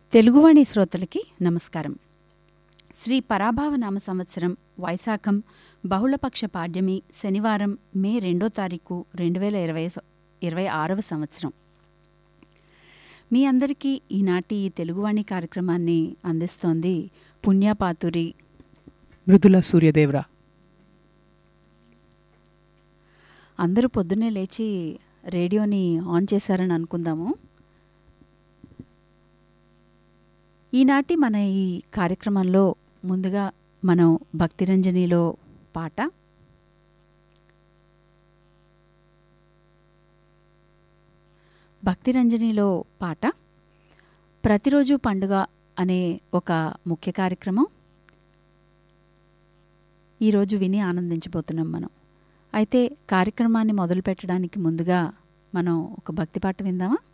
తెలుగువాణి శ్రోతలకి నమస్కారం శ్రీ పరాభావ నామ సంవత్సరం వైశాఖం బహుళపక్ష పాడ్యమి శనివారం మే రెండో తారీఖు రెండు వేల ఇరవై ఇరవై ఆరవ సంవత్సరం మీ అందరికీ ఈనాటి ఈ తెలుగువాణి కార్యక్రమాన్ని అందిస్తోంది పుణ్యపాతురి మృదుల సూర్యదేవరా అందరూ పొద్దున్నే లేచి రేడియోని ఆన్ చేశారని అనుకుందాము ఈనాటి మన ఈ కార్యక్రమంలో ముందుగా మనం భక్తిరంజనిలో పాట భక్తిరంజనిలో పాట ప్రతిరోజు పండుగ అనే ఒక ముఖ్య కార్యక్రమం ఈరోజు విని ఆనందించబోతున్నాం మనం అయితే కార్యక్రమాన్ని మొదలు పెట్టడానికి ముందుగా మనం ఒక భక్తి పాట విందామా